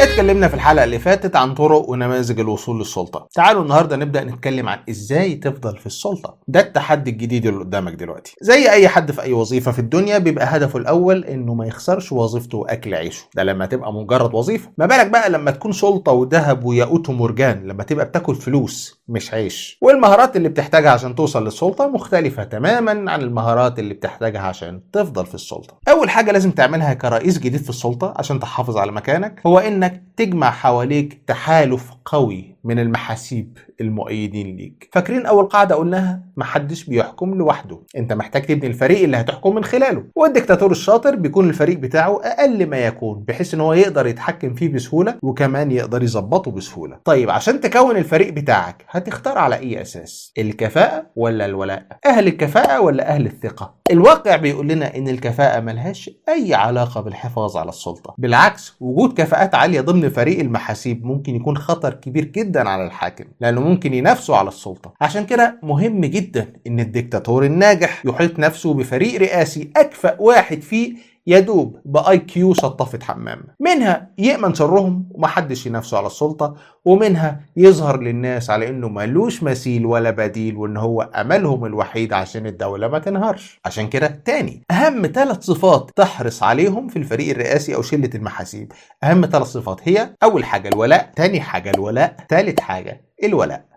اتكلمنا في الحلقة اللي فاتت عن طرق ونماذج الوصول للسلطة تعالوا النهاردة نبدأ نتكلم عن ازاي تفضل في السلطة ده التحدي الجديد اللي قدامك دلوقتي زي اي حد في اي وظيفة في الدنيا بيبقى هدفه الاول انه ما يخسرش وظيفته واكل عيشه ده لما تبقى مجرد وظيفة ما بالك بقى لما تكون سلطة وذهب وياقوت ومرجان لما تبقى بتاكل فلوس مش عيش والمهارات اللي بتحتاجها عشان توصل للسلطة مختلفة تماما عن المهارات اللي بتحتاجها عشان تفضل في السلطة اول حاجة لازم تعملها كرئيس جديد في السلطة عشان تحافظ على مكانك هو انك تجمع حواليك تحالف قوي من المحاسيب المؤيدين ليك فاكرين اول قاعده قلناها محدش بيحكم لوحده انت محتاج تبني الفريق اللي هتحكم من خلاله والدكتاتور الشاطر بيكون الفريق بتاعه اقل ما يكون بحيث ان هو يقدر يتحكم فيه بسهوله وكمان يقدر يظبطه بسهوله طيب عشان تكون الفريق بتاعك هتختار على اي اساس الكفاءه ولا الولاء اهل الكفاءه ولا اهل الثقه الواقع بيقول لنا ان الكفاءه ملهاش اي علاقه بالحفاظ على السلطه بالعكس وجود كفاءات عاليه ضمن فريق المحاسيب ممكن يكون خطر كبير جدا على الحاكم لانه ممكن ينافسه على السلطه عشان كده مهم جدا ان الدكتاتور الناجح يحيط نفسه بفريق رئاسي اكفأ واحد فيه يدوب باي كيو شطافة حمام منها يأمن شرهم ومحدش ينافسه على السلطة ومنها يظهر للناس على انه ملوش مثيل ولا بديل وان هو املهم الوحيد عشان الدولة ما تنهارش عشان كده تاني اهم ثلاث صفات تحرص عليهم في الفريق الرئاسي او شلة المحاسيب اهم ثلاث صفات هي اول حاجة الولاء تاني حاجة الولاء ثالث حاجة الولاء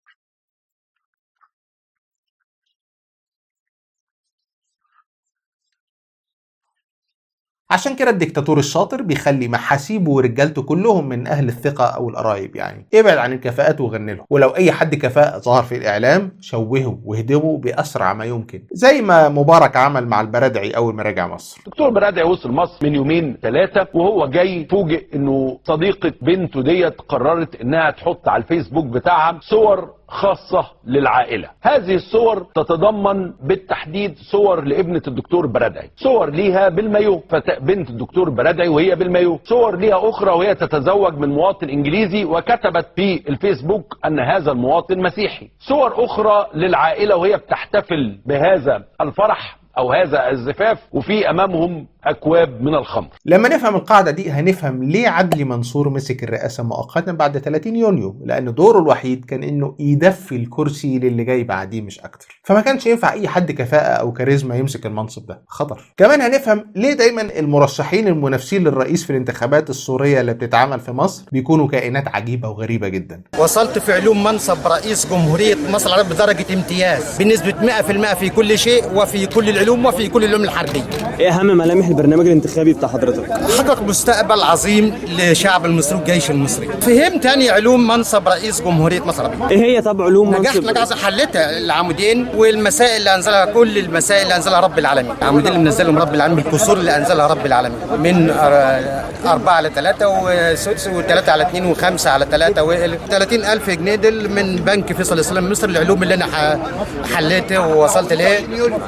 عشان كده الدكتاتور الشاطر بيخلي محاسيبه ورجالته كلهم من اهل الثقه او القرايب يعني ابعد عن الكفاءات وغني لهم ولو اي حد كفاءه ظهر في الاعلام شوهه واهدمه باسرع ما يمكن زي ما مبارك عمل مع البرادعي اول ما رجع مصر دكتور برادعي وصل مصر من يومين ثلاثة وهو جاي فوجئ انه صديقة بنته ديت قررت انها تحط على الفيسبوك بتاعها صور خاصة للعائلة هذه الصور تتضمن بالتحديد صور لابنة الدكتور برادعي صور ليها بالمايو فت... بنت الدكتور برادعي وهي بالمايو صور ليها أخرى وهي تتزوج من مواطن إنجليزي وكتبت في الفيسبوك أن هذا المواطن مسيحي صور أخرى للعائلة وهي بتحتفل بهذا الفرح أو هذا الزفاف وفي أمامهم اكواب من الخمر لما نفهم القاعده دي هنفهم ليه عدلي منصور مسك الرئاسه مؤقتا بعد 30 يونيو لان دوره الوحيد كان انه يدفي الكرسي للي جاي بعديه مش اكتر فما كانش ينفع اي حد كفاءه او كاريزما يمسك المنصب ده خطر كمان هنفهم ليه دايما المرشحين المنافسين للرئيس في الانتخابات السوريه اللي بتتعمل في مصر بيكونوا كائنات عجيبه وغريبه جدا وصلت في علوم منصب رئيس جمهوريه مصر العربيه بدرجه امتياز بنسبه 100% في كل شيء وفي كل العلوم وفي كل العلوم الحربيه ايه اهم ملامح البرنامج الانتخابي بتاع حضرتك حقق مستقبل عظيم لشعب المصري والجيش المصري فهمت تاني علوم منصب رئيس جمهوريه مصر العربيه ايه هي طب علوم نجحت منصب نجاح حلتها العمودين والمسائل اللي انزلها كل المسائل اللي انزلها رب العالمين العمودين اللي منزلهم رب العالمين الكسور اللي انزلها رب العالمين من أربعة على ثلاثة وسدس وثلاثة على اثنين وخمسة على ثلاثة و 30 ألف جنيه دول من بنك فيصل الإسلام مصر العلوم اللي أنا ح- حليته ووصلت ليه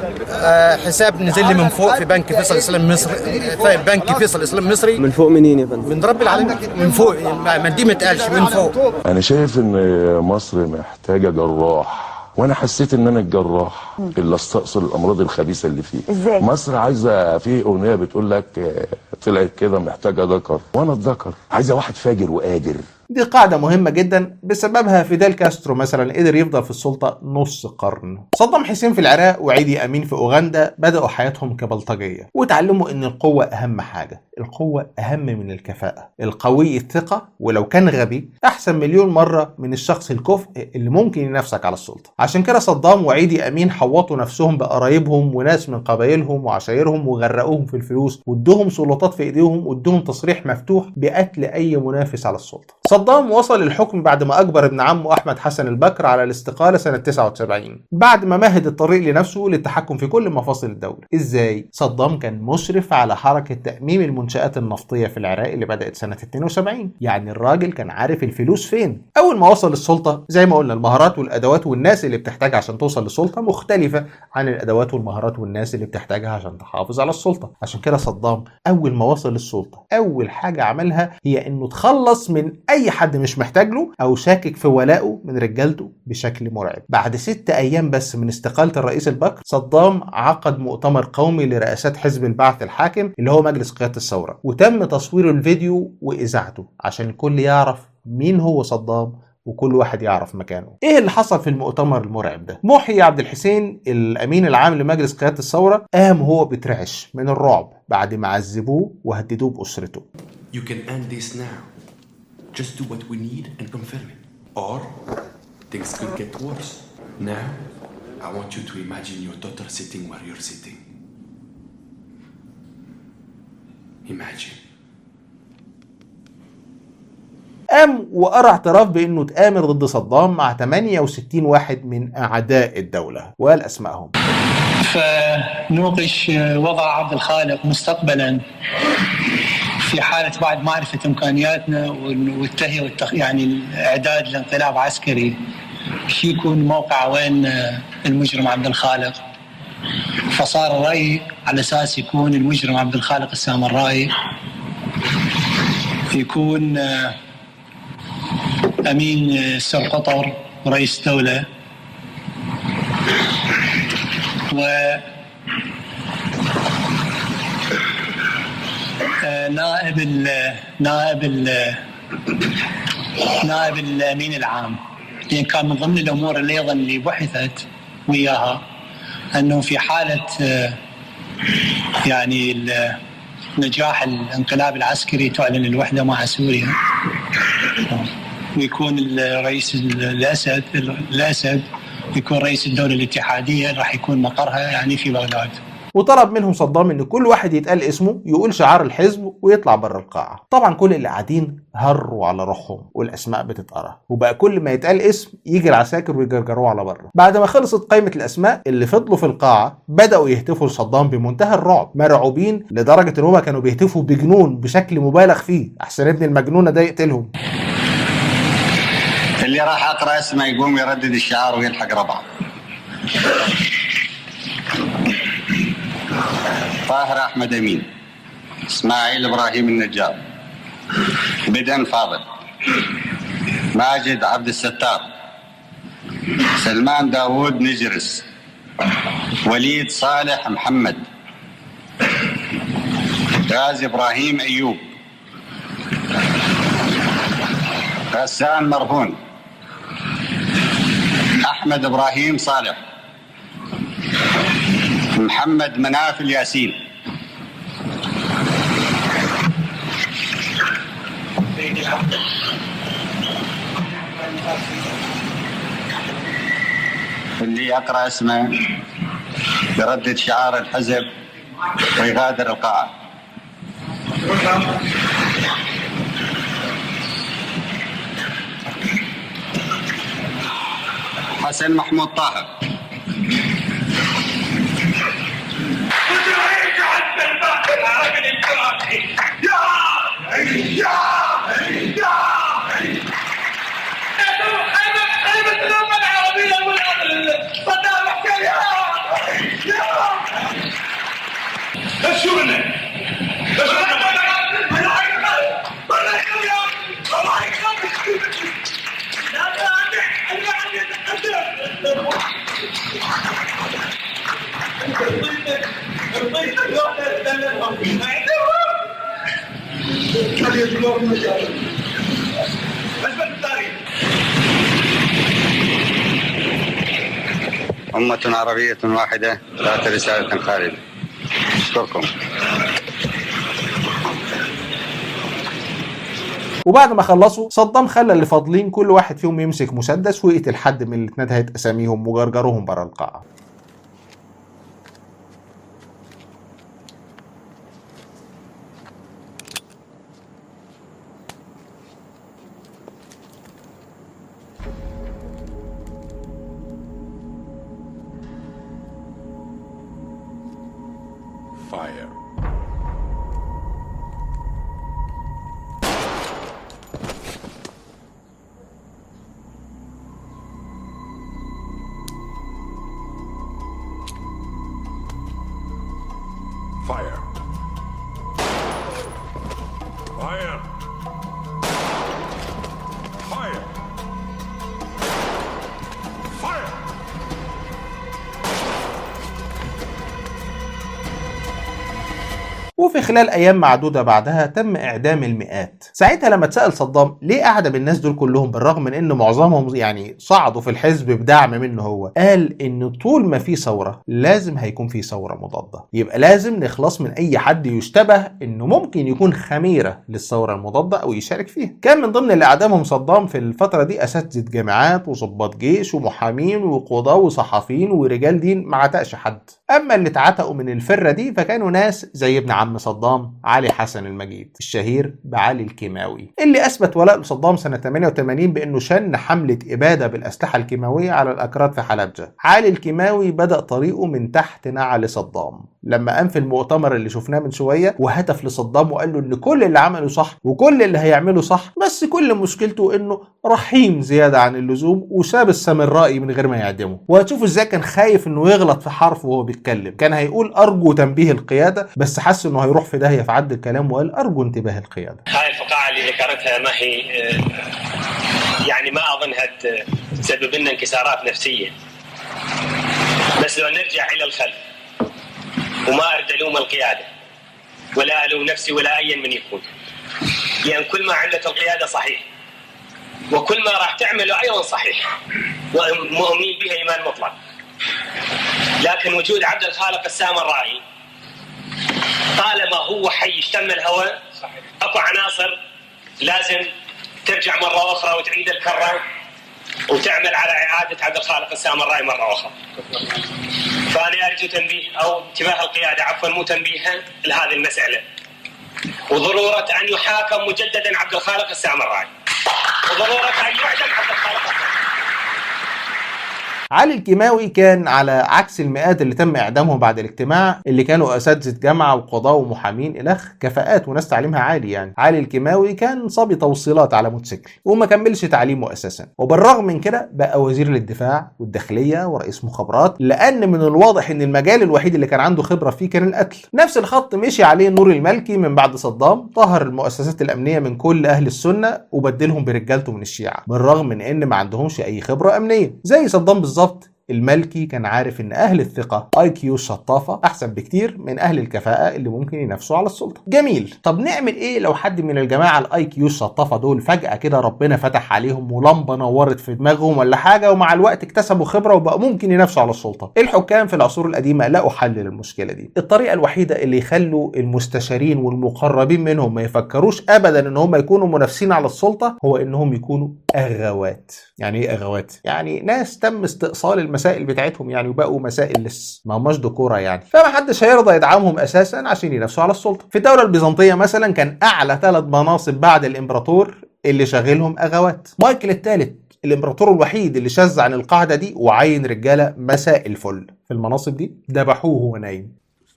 آه، حساب نزل لي من فوق في بنك فيصل الإسلام مصر في بنك فيصل الإسلام مصري من فوق منين يا فندم من رب العالمين من فوق ما دي ما اتقالش من فوق انا شايف ان مصر محتاجه جراح وانا حسيت ان انا الجراح اللي استأصل الامراض الخبيثه اللي فيه إزاي؟ مصر عايزه في اغنيه بتقول لك آه، طلعت كده محتاجه ذكر وانا الذكر عايزه واحد فاجر وقادر دي قاعدة مهمة جدا بسببها فيدال كاسترو مثلا قدر يفضل في السلطة نص قرن صدام حسين في العراق وعيدي أمين في أوغندا بدأوا حياتهم كبلطجية وتعلموا إن القوة أهم حاجة القوة أهم من الكفاءة القوي الثقة ولو كان غبي أحسن مليون مرة من الشخص الكفء اللي ممكن ينافسك على السلطة عشان كده صدام وعيدي أمين حوطوا نفسهم بقرايبهم وناس من قبايلهم وعشايرهم وغرقوهم في الفلوس وادوهم سلطات في ايديهم وادوهم تصريح مفتوح بقتل اي منافس على السلطه صدام وصل الحكم بعد ما اجبر ابن عمه احمد حسن البكر على الاستقاله سنه 79 بعد ما مهد الطريق لنفسه للتحكم في كل مفاصل الدوله ازاي صدام كان مشرف على حركه تاميم المنشات النفطيه في العراق اللي بدات سنه 72 يعني الراجل كان عارف الفلوس فين اول ما وصل السلطه زي ما قلنا المهارات والادوات والناس اللي بتحتاجها عشان توصل للسلطه مختلفه عن الادوات والمهارات والناس اللي بتحتاجها عشان تحافظ على السلطه عشان كده صدام اول ما وصل للسلطه اول حاجه عملها هي انه تخلص من اي اي حد مش محتاج له او شاكك في ولائه من رجالته بشكل مرعب بعد ست ايام بس من استقالة الرئيس البكر صدام عقد مؤتمر قومي لرئاسات حزب البعث الحاكم اللي هو مجلس قيادة الثورة وتم تصوير الفيديو واذاعته عشان الكل يعرف مين هو صدام وكل واحد يعرف مكانه ايه اللي حصل في المؤتمر المرعب ده محيي عبد الحسين الامين العام لمجلس قياده الثوره قام هو بيترعش من الرعب بعد ما عذبوه وهددوه باسرته You can end this now. Just do what we need and confirm it. Or things could get worse. Now, I want you to imagine your daughter sitting where you're sitting. Imagine. قام وقرا اعتراف بانه اتآمر ضد صدام مع 68 واحد من اعداء الدوله وقال اسمائهم فنوقش وضع عبد الخالق مستقبلا في حالة بعد معرفة إمكانياتنا والتهيئة والتخ... يعني الإعداد لانقلاب عسكري شو يكون موقع وين المجرم عبد الخالق فصار الرأي على أساس يكون المجرم عبد الخالق السامرائي يكون أمين سر قطر ورئيس دولة و نائب ال نائب ال نائب الامين العام يعني كان من ضمن الامور اللي ايضا اللي بحثت وياها انه في حاله يعني نجاح الانقلاب العسكري تعلن الوحده مع سوريا ويكون الرئيس الاسد الاسد يكون رئيس الدوله الاتحاديه راح يكون مقرها يعني في بغداد. وطلب منهم صدام ان كل واحد يتقال اسمه يقول شعار الحزب ويطلع بره القاعه طبعا كل اللي قاعدين هروا على روحهم والاسماء بتتقرا وبقى كل ما يتقال اسم يجي العساكر ويجرجروه على بره بعد ما خلصت قائمه الاسماء اللي فضلوا في القاعه بداوا يهتفوا لصدام بمنتهى الرعب مرعوبين لدرجه ان هم كانوا بيهتفوا بجنون بشكل مبالغ فيه احسن ابن المجنونه ده يقتلهم اللي راح اقرا اسمه يقوم يردد الشعار ويلحق ربعه طاهر احمد امين اسماعيل ابراهيم النجار بدن فاضل ماجد عبد الستار سلمان داوود نجرس وليد صالح محمد غازي ابراهيم ايوب غسان مرهون احمد ابراهيم صالح محمد مناف الياسين اللي يقرا اسمه يردد شعار الحزب ويغادر القاعه حسن محمود طاهر أمة عربية واحدة ذات رسالة خالدة أشكركم وبعد ما خلصوا صدام خلى اللي فاضلين كل واحد فيهم يمسك مسدس ويقتل حد من اللي اتندهت اساميهم وجرجروهم بره القاعه Fire. Fire. Fire. وفي خلال ايام معدوده بعدها تم اعدام المئات ساعتها لما اتسال صدام ليه اعدم الناس دول كلهم بالرغم من ان معظمهم يعني صعدوا في الحزب بدعم منه هو قال ان طول ما في ثوره لازم هيكون في ثوره مضاده يبقى لازم نخلص من اي حد يشتبه انه ممكن يكون خميره للثوره المضاده او يشارك فيها كان من ضمن اللي اعدامهم صدام في الفتره دي اساتذه جامعات وضباط جيش ومحامين وقضاه وصحفيين ورجال دين ما عتقش حد اما اللي اتعتقوا من الفره دي فكانوا ناس زي ابن عم صدام علي حسن المجيد الشهير بعلي الكيماوي اللي اثبت ولاء لصدام سنه 88 بانه شن حمله اباده بالاسلحه الكيماويه على الاكراد في حلبجه علي الكيماوي بدا طريقه من تحت نعل صدام لما قام في المؤتمر اللي شفناه من شويه وهتف لصدام وقال له ان كل اللي عمله صح وكل اللي هيعمله صح بس كل مشكلته انه رحيم زياده عن اللزوم وساب السامرائي من غير ما يعدمه وهتشوفوا ازاي كان خايف انه يغلط في حرف وهو بيتكلم كان هيقول ارجو تنبيه القياده بس حس انه هيروح في داهيه في عد الكلام وقال ارجو انتباه القياده هاي الفقاعة اللي ذكرتها ما هي يعني ما أظنها ت- تسبب لنا انكسارات نفسية بس لو نرجع إلى الخلف وما أريد ألوم القيادة ولا ألوم نفسي ولا أيا من يكون لأن كل ما عملت القيادة صحيح وكل ما راح تعمله أيضا صحيح ومؤمنين به إيمان مطلق لكن وجود عبد الخالق السامرائي طالما هو حي اشتم الهواء اكو عناصر لازم ترجع مره اخرى وتعيد الكره وتعمل على اعاده عبد الخالق السامرائي مره اخرى. فانا ارجو تنبيه او انتباه القياده عفوا مو تنبيها لهذه المساله. وضروره ان يحاكم مجددا عبد الخالق السامرائي. وضروره ان يعدم عبد الخالق السامرائي. علي الكيماوي كان على عكس المئات اللي تم اعدامهم بعد الاجتماع اللي كانوا اساتذه جامعه وقضاه ومحامين الخ كفاءات وناس تعليمها عالي يعني علي الكيماوي كان صبي توصيلات على موتوسيكل وما كملش تعليمه اساسا وبالرغم من كده بقى وزير للدفاع والداخليه ورئيس مخابرات لان من الواضح ان المجال الوحيد اللي كان عنده خبره فيه كان القتل نفس الخط مشي عليه نور المالكي من بعد صدام طهر المؤسسات الامنيه من كل اهل السنه وبدلهم برجالته من الشيعه بالرغم من ان ما عندهمش اي خبره امنيه زي صدام بالظبط المالكي كان عارف ان اهل الثقه اي كيو شطافه احسن بكتير من اهل الكفاءه اللي ممكن ينافسوا على السلطه جميل طب نعمل ايه لو حد من الجماعه الاي كيو الشطافه دول فجاه كده ربنا فتح عليهم ولمبه نورت في دماغهم ولا حاجه ومع الوقت اكتسبوا خبره وبقوا ممكن ينافسوا على السلطه الحكام في العصور القديمه لقوا حل للمشكله دي الطريقه الوحيده اللي يخلوا المستشارين والمقربين منهم ما يفكروش ابدا ان هم يكونوا منافسين على السلطه هو انهم يكونوا اغوات يعني ايه اغوات يعني ناس تم استئصال المسائل بتاعتهم يعني وبقوا مسائل لس ما هماش دكوره يعني فما حدش هيرضى يدعمهم اساسا عشان ينافسوا على السلطه في الدوله البيزنطيه مثلا كان اعلى ثلاث مناصب بعد الامبراطور اللي شاغلهم اغوات مايكل الثالث الامبراطور الوحيد اللي شذ عن القاعده دي وعين رجاله مساء الفل في المناصب دي ذبحوه وهو نايم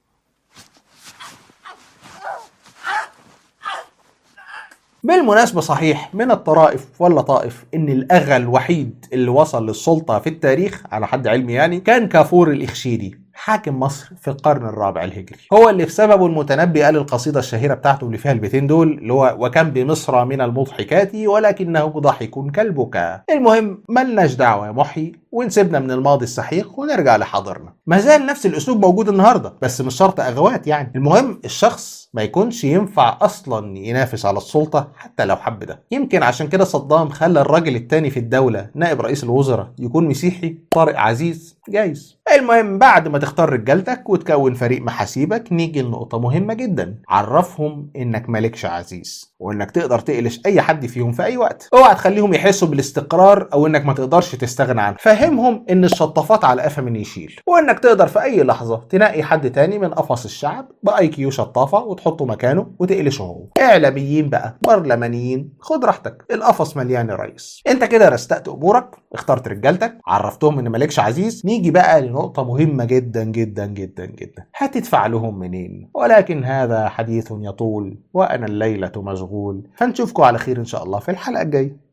بالمناسبة صحيح من الطرائف ولا طائف ان الاغا الوحيد اللي وصل للسلطة في التاريخ على حد علمي يعني كان كافور الاخشيدي حاكم مصر في القرن الرابع الهجري هو اللي بسببه المتنبي قال القصيدة الشهيرة بتاعته اللي فيها البيتين دول اللي هو وكم بمصر من المضحكات ولكنه ضحك كالبكاء المهم ملناش دعوة يا محي ونسيبنا من الماضي السحيق ونرجع لحاضرنا ما زال نفس الاسلوب موجود النهارده بس مش شرط اغوات يعني المهم الشخص ما يكونش ينفع اصلا ينافس على السلطه حتى لو حب ده يمكن عشان كده صدام خلى الراجل التاني في الدوله نائب رئيس الوزراء يكون مسيحي طارق عزيز جايز المهم بعد ما تختار رجالتك وتكون فريق محاسيبك نيجي لنقطه مهمه جدا عرفهم انك مالكش عزيز وانك تقدر تقلش اي حد فيهم في اي وقت اوعى تخليهم يحسوا بالاستقرار او انك ما تقدرش تستغنى عنه فهمهم ان الشطافات على قفا من يشيل وانك تقدر في اي لحظه تنقي حد تاني من قفص الشعب باي كيو شطافه وتحطه مكانه وتقلشه هو اعلاميين بقى برلمانيين خد راحتك القفص مليان يا ريس انت كده رستقت امورك اخترت رجالتك عرفتهم ان مالكش عزيز نيجي بقى لنقطه مهمه جدا جدا جدا جدا هتدفع لهم منين ولكن هذا حديث يطول وانا الليله مشغول فنشوفكم على خير ان شاء الله في الحلقه الجايه